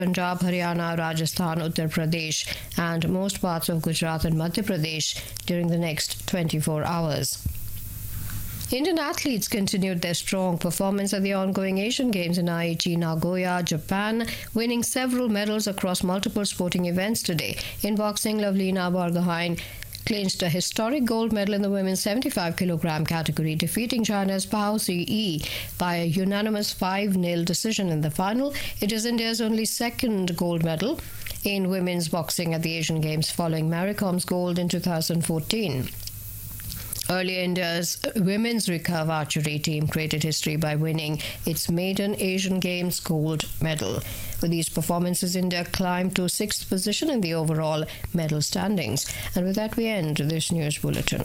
Punjab, Haryana, Rajasthan, Uttar Pradesh, and most parts of Gujarat and Madhya Pradesh during the next 24 hours. Indian athletes continued their strong performance at the ongoing Asian Games in Aichi, Nagoya, Japan, winning several medals across multiple sporting events today. In boxing, Lavlina Bargohain clinched a historic gold medal in the women's 75 kilogram category, defeating China's Pao Yi by a unanimous 5 0 decision in the final. It is India's only second gold medal in women's boxing at the Asian Games following Maricom's gold in 2014. Earlier, India's women's recurve archery team created history by winning its maiden Asian Games gold medal. With these performances, India climbed to sixth position in the overall medal standings. And with that, we end this news bulletin.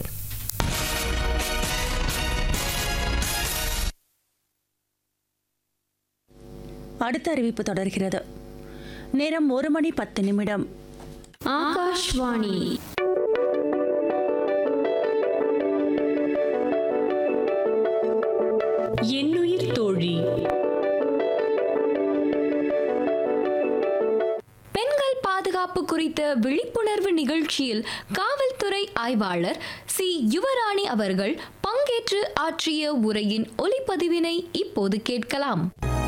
அடுத்த அறிவிப்பு தொடர்கிறது நேரம் ஒரு மணி பத்து நிமிடம் ஆகாஷ்வாணி என்னுயிர் தோழி பெண்கள் பாதுகாப்பு குறித்த விழிப்புணர்வு நிகழ்ச்சியில் காவல்துறை ஆய்வாளர் சி யுவராணி அவர்கள் பங்கேற்று ஆற்றிய உரையின் ஒலிப்பதிவினை இப்போது கேட்கலாம்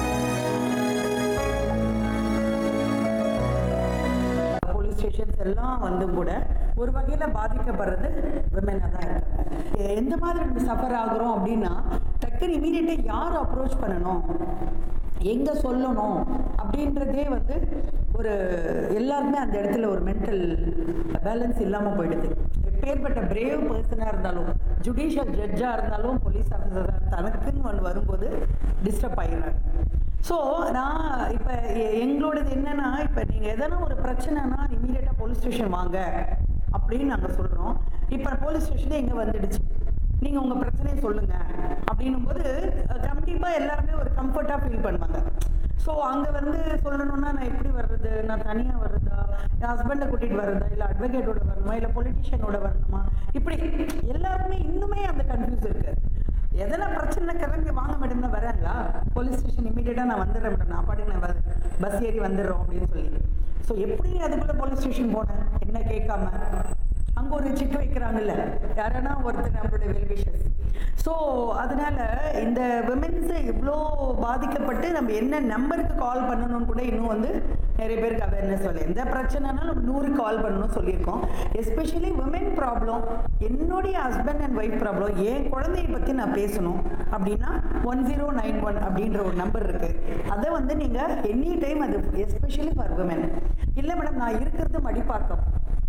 போலீஸ் ஸ்டேஷன்ஸ் எல்லாம் வந்தும் கூட ஒரு வகையில் பாதிக்கப்படுறது விமனாக தான் இருக்காங்க எந்த மாதிரி நம்ம சஃபர் ஆகுறோம் அப்படின்னா டக்குன்னு இமீடியட்டாக யார் அப்ரோச் பண்ணணும் எங்கே சொல்லணும் அப்படின்றதே வந்து ஒரு எல்லாருமே அந்த இடத்துல ஒரு மென்டல் பேலன்ஸ் இல்லாமல் போயிடுது எப்பேற்பட்ட பிரேவ் பர்சனாக இருந்தாலும் ஜுடிஷியல் ஜட்ஜாக இருந்தாலும் போலீஸ் ஆஃபீஸராக தனக்குன்னு ஒன்று வரும்போது டிஸ்டர்ப் ஆகிடுறாங்க ஸோ நான் இப்போ எங்களோடது என்னன்னா இப்போ நீங்கள் எதனா ஒரு பிரச்சனைனா இமீடியட்டாக போலீஸ் ஸ்டேஷன் வாங்க அப்படின்னு நாங்கள் சொல்கிறோம் இப்போ போலீஸ் ஸ்டேஷனே இங்கே வந்துடுச்சு நீங்கள் உங்கள் பிரச்சனையை சொல்லுங்கள் அப்படின்னும் போது கண்டிப்பாக எல்லாருமே ஒரு கம்ஃபர்ட்டாக ஃபீல் பண்ணுவாங்க ஸோ அங்கே வந்து சொல்லணும்னா நான் எப்படி வர்றது நான் தனியாக வர்றதா என் ஹஸ்பண்டை கூட்டிகிட்டு வர்றதா இல்லை அட்வொகேட்டோட வரணுமா இல்லை பொலிட்டிஷியனோட வரணுமா இப்படி எல்லாருக்குமே இன்னுமே அந்த கன்ஃபியூஸ் இருக்குது எதனா பிரச்சனை கிளம்பி வாங்க மேடம்னா வராங்களா போலீஸ் ஸ்டேஷன் இமீடியட்டாக நான் வந்துடுறேன் மேடம் நான் பாட்டுக்கு நான் பஸ் ஏறி வந்துடுறோம் அப்படின்னு சொல்லி ஸோ எப்படி அதுக்குள்ளே போலீஸ் ஸ்டேஷன் போனேன் என்ன கேட்காம அங்கே ஒரு சிட்டு வைக்கிறாங்கல்ல யாரனா ஒருத்தர் நம்மளுடைய வெல்விஷஸ் ஸோ அதனால இந்த விமென்ஸு இவ்வளோ பாதிக்கப்பட்டு நம்ம என்ன நம்பருக்கு கால் பண்ணணும்னு கூட இன்னும் வந்து நிறைய பேருக்கு அவேர்னஸ் சொல்லி எந்த பிரச்சனைனாலும் நம்ம நூறு கால் பண்ணணும் சொல்லியிருக்கோம் எஸ்பெஷலி விமென் ப்ராப்ளம் என்னுடைய ஹஸ்பண்ட் அண்ட் ஒய்ஃப் ப்ராப்ளம் என் குழந்தைய பற்றி நான் பேசணும் அப்படின்னா ஒன் ஜீரோ நைன் ஒன் அப்படின்ற ஒரு நம்பர் இருக்குது அதை வந்து நீங்கள் எனி டைம் அது எஸ்பெஷலி ஃபார் விமென் இல்லை மேடம் நான் இருக்கிறது மடிப்பாக்கம்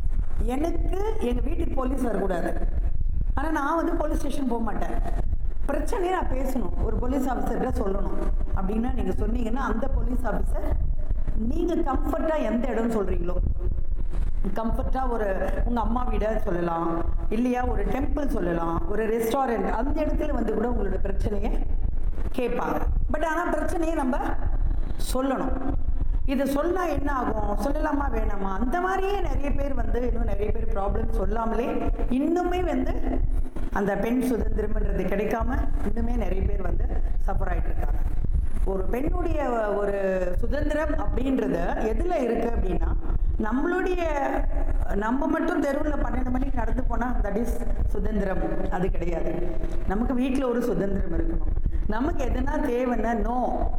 எனக்கு எங்கள் வீட்டுக்கு போலீஸ் வரக்கூடாது ஆனால் நான் வந்து போலீஸ் ஸ்டேஷன் போக மாட்டேன் பிரச்சனையை நான் பேசணும் ஒரு போலீஸ் ஆஃபீஸர்கிட்ட சொல்லணும் அப்படின்னா நீங்கள் சொன்னீங்கன்னா அந்த போலீஸ் ஆஃபீஸர் நீங்கள் கம்ஃபர்ட்டாக எந்த இடம்னு சொல்கிறீங்களோ கம்ஃபர்ட்டாக ஒரு உங்கள் அம்மா வீடை சொல்லலாம் இல்லையா ஒரு டெம்பிள் சொல்லலாம் ஒரு ரெஸ்டாரண்ட் அந்த இடத்துல வந்து கூட உங்களோட பிரச்சனையை கேட்பாங்க பட் ஆனால் பிரச்சனையை நம்ம சொல்லணும் இதை சொன்னா என்ன ஆகும் சொல்லலாமா வேணாமா அந்த மாதிரியே நிறைய பேர் வந்து இன்னும் நிறைய பேர் ப்ராப்ளம் சொல்லாமலே இன்னுமே வந்து அந்த பெண் சுதந்திரம்ன்றது கிடைக்காம இன்னுமே நிறைய பேர் வந்து சஃபர் ஆயிட்டு இருக்காங்க ஒரு பெண்ணுடைய ஒரு சுதந்திரம் அப்படின்றது எதுல இருக்கு அப்படின்னா நம்மளுடைய நம்ம மட்டும் தெருவில் பன்னெண்டு மணிக்கு நடந்து போனால் தட் இஸ் சுதந்திரம் அது கிடையாது நமக்கு வீட்டில் ஒரு சுதந்திரம் இருக்கணும் நமக்கு எதுனா தேவைன்னா நோ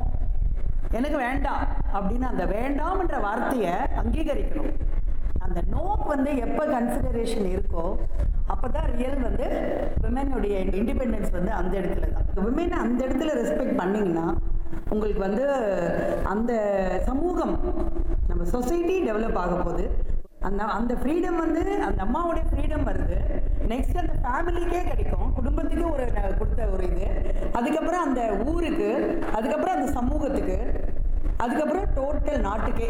எனக்கு வேண்டாம் அப்படின்னு அந்த வேண்டாம்ன்ற வார்த்தையை அங்கீகரிக்கணும் அந்த நோக்கு வந்து எப்போ கன்சிடரேஷன் இருக்கோ அப்போ தான் ரியல் வந்து விமனுடைய இண்டிபெண்டன்ஸ் வந்து அந்த இடத்துல தான் விமனை அந்த இடத்துல ரெஸ்பெக்ட் பண்ணிங்கன்னா உங்களுக்கு வந்து அந்த சமூகம் நம்ம சொசைட்டி டெவலப் ஆக போகுது அந்த அந்த ஃப்ரீடம் வந்து அந்த அம்மாவுடைய ஃப்ரீடம் வருது நெக்ஸ்ட் அந்த ஃபேமிலிக்கே கிடைக்கும் குடும்பத்துக்கு ஒரு ந- கொடுத்த ஒரு இது அதுக்கப்புறம் அந்த ஊருக்கு அதுக்கப்புறம் அந்த சமூகத்துக்கு அதுக்கப்புறம் டோட்டல் நாட்டுக்கே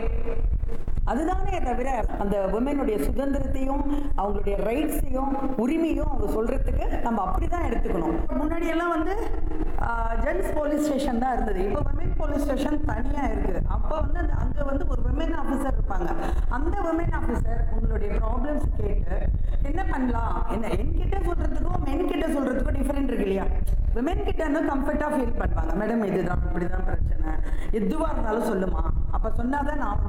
அதுதானே தவிர அந்த உமனுடைய சுதந்திரத்தையும் அவங்களுடைய ரைட்ஸையும் உரிமையும் அவங்க சொல்றதுக்கு நம்ம அப்படிதான் எடுத்துக்கணும் முன்னாடி எல்லாம் வந்து ஜென்ஸ் போலீஸ் ஸ்டேஷன் தான் இருந்தது இப்போ விமன் போலீஸ் ஸ்டேஷன் தனியா இருக்கு அப்போ வந்து அந்த அங்க வந்து ஒரு விமன் ஆஃபீஸர் இருப்பாங்க அந்த விமன் ஆஃபீஸர் உங்களுடைய ப்ராப்ளம்ஸ் கேட்டு என்ன பண்ணலாம் என்ன என்கிட்ட சொல்றதுக்கும் மென் கிட்ட சொல்றதுக்கும் டிஃபரெண்ட் இருக்கு இல்லையா விமன் கிட்ட இன்னும் கம்ஃபர்ட்டாக ஃபீல் பண்ணுவாங்க மேடம் இதுதான் இப்படிதான் பிரச்சனை எதுவாக இருந்தாலும் சொல்லுமா அப்போ சொன்னால் தான் நான்